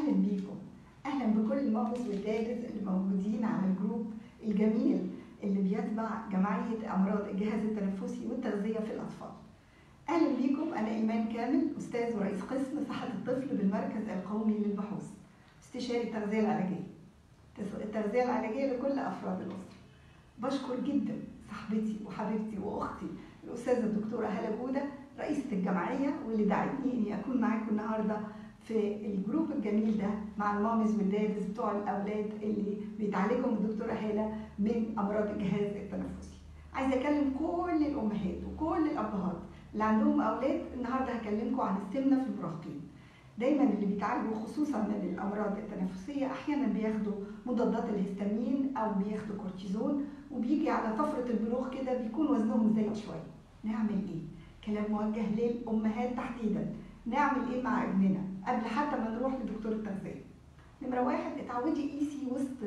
اهلا بيكم اهلا بكل المامز والدادز اللي موجودين على الجروب الجميل اللي بيتبع جمعيه امراض الجهاز التنفسي والتغذيه في الاطفال اهلا بيكم انا ايمان كامل استاذ ورئيس قسم صحه الطفل بالمركز القومي للبحوث استشاري التغذيه العلاجيه التغذيه العلاجيه لكل افراد الاسره بشكر جدا صاحبتي وحبيبتي واختي الاستاذه الدكتوره هاله جوده رئيسه الجمعيه واللي دعتني اني اكون معاكم النهارده في الجروب الجميل ده مع المامز والدادز بتوع الاولاد اللي بيتعالجهم الدكتوره هاله من امراض الجهاز التنفسي. عايزه اكلم كل الامهات وكل الابهات اللي عندهم اولاد النهارده هكلمكم عن السمنه في المراهقين. دايما اللي بيتعالجوا خصوصا من الامراض التنفسيه احيانا بياخدوا مضادات الهستامين او بياخدوا كورتيزون وبيجي على طفره البلوغ كده بيكون وزنهم زايد شويه. نعمل ايه؟ كلام موجه للامهات تحديدا. نعمل ايه مع ابننا قبل حتى ما نروح لدكتور التغذيه نمره واحد اتعودي قيسي وسط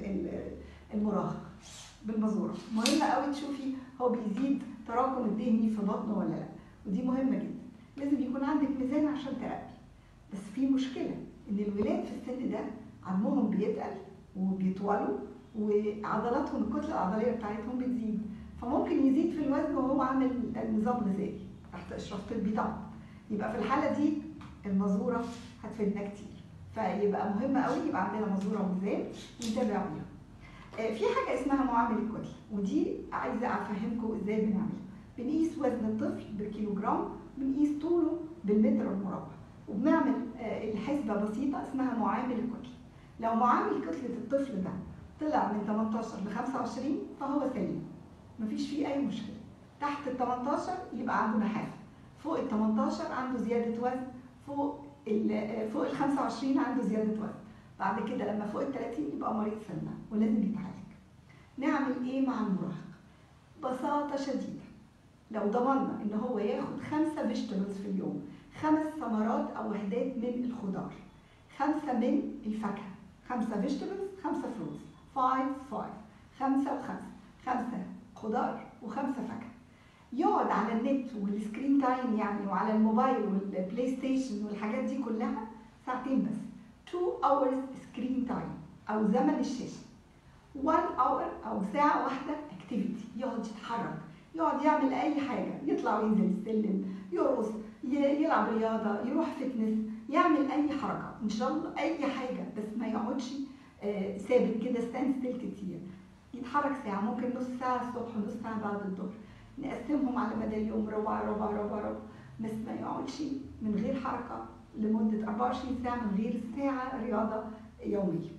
المراهق بالمزوره مهم قوي تشوفي هو بيزيد تراكم الدهني في بطنه ولا لا ودي مهمه جدا لازم يكون عندك ميزان عشان تراقبي بس في مشكله ان الولاد في السن ده عظمهم بيتقل وبيطولوا وعضلاتهم الكتله العضليه بتاعتهم بتزيد فممكن يزيد في الوزن وهو عامل نظام غذائي تحت اشراف طبي طبعا يبقى في الحاله دي المزوره هتفيدنا كتير فيبقى مهم قوي يبقى عندنا مزوره وميزان ونتابع بيها في حاجه اسمها معامل الكتله ودي عايزه افهمكم ازاي بنعملها بنقيس وزن الطفل بالكيلوجرام بنقيس طوله بالمتر المربع وبنعمل الحسبه بسيطه اسمها معامل الكتله لو معامل كتله الطفل ده طلع من 18 ل 25 فهو سليم مفيش فيه اي مشكله تحت ال 18 يبقى عنده نحافه فوق ال 18 عنده زياده وزن فوق ال فوق ال 25 عنده زياده وزن بعد كده لما فوق ال 30 يبقى مريض سمنه ولازم يتعالج نعمل ايه مع المراهق ببساطه شديده لو ضمننا ان هو ياخد خمسه فيجيتابلز في اليوم خمس ثمرات او وحدات من الخضار خمسه من الفاكهه خمسه فيجيتابلز خمسه فروتس 5 5 خمسه وخمسه خمسه خضار وخمسه فاكهه يقعد على النت والسكرين تايم يعني وعلى الموبايل والبلاي ستيشن والحاجات دي كلها ساعتين بس 2 hours سكرين تايم او زمن الشاشه 1 hour او ساعه واحده اكتيفيتي يقعد يتحرك يقعد يعمل اي حاجه يطلع وينزل السلم يرقص يلعب رياضه يروح فتنس يعمل اي حركه ان شاء الله اي حاجه بس ما يقعدش ثابت كده ستاند ستيل كتير يتحرك ساعه ممكن نص ساعه الصبح ونص ساعه بعد الظهر نقسمهم على مدى اليوم ربع ربع ربع ربع بس ما يقعدش من غير حركة لمدة 24 ساعة من غير ساعة رياضة يومية.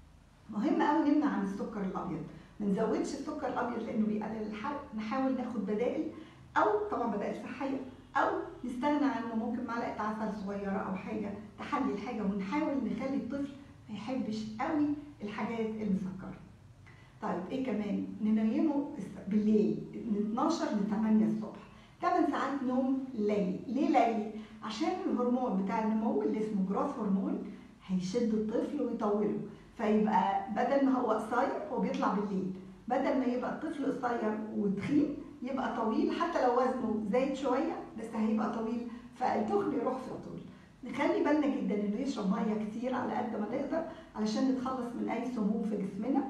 مهم قوي نمنع عن السكر الأبيض، ما نزودش السكر الأبيض لأنه بيقلل الحرق، نحاول ناخد بدائل أو طبعا بدائل صحية أو نستغنى عنه ممكن معلقة عسل صغيرة أو حاجة تحلي الحاجة ونحاول نخلي الطفل ما يحبش قوي الحاجات المسكرة. طيب ايه كمان ننيمه بالليل من 12 ل 8 الصبح 8 ساعات نوم ليلي ليه ليلي عشان الهرمون بتاع النمو اللي اسمه جروث هرمون هيشد الطفل ويطوله فيبقى بدل ما هو قصير هو بيطلع بالليل بدل ما يبقى الطفل قصير وتخين يبقى طويل حتى لو وزنه زايد شويه بس هيبقى طويل فالتخن يروح في الطول نخلي بالنا جدا انه يشرب ميه كتير على قد ما نقدر علشان نتخلص من اي سموم في جسمنا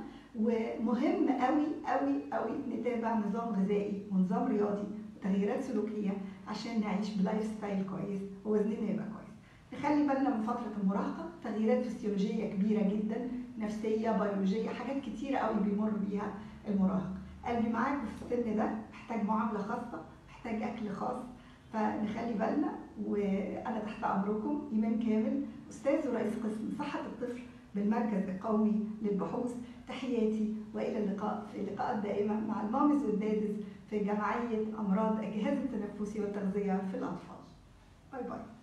ومهم قوي قوي قوي نتابع نظام غذائي ونظام رياضي وتغييرات سلوكيه عشان نعيش بلايف ستايل كويس ووزننا يبقى كويس. نخلي بالنا من فتره المراهقه تغييرات فسيولوجيه كبيره جدا نفسيه بيولوجيه حاجات كتيره قوي بيمر بيها المراهق. قلبي معاك في السن ده محتاج معامله خاصه محتاج اكل خاص فنخلي بالنا وانا تحت امركم ايمان كامل استاذ ورئيس قسم صحه الطفل بالمركز القومي للبحوث تحياتي والى اللقاء في لقاءات دائمه مع المامز والدادز في جمعيه امراض الجهاز التنفسي والتغذيه في الاطفال باي باي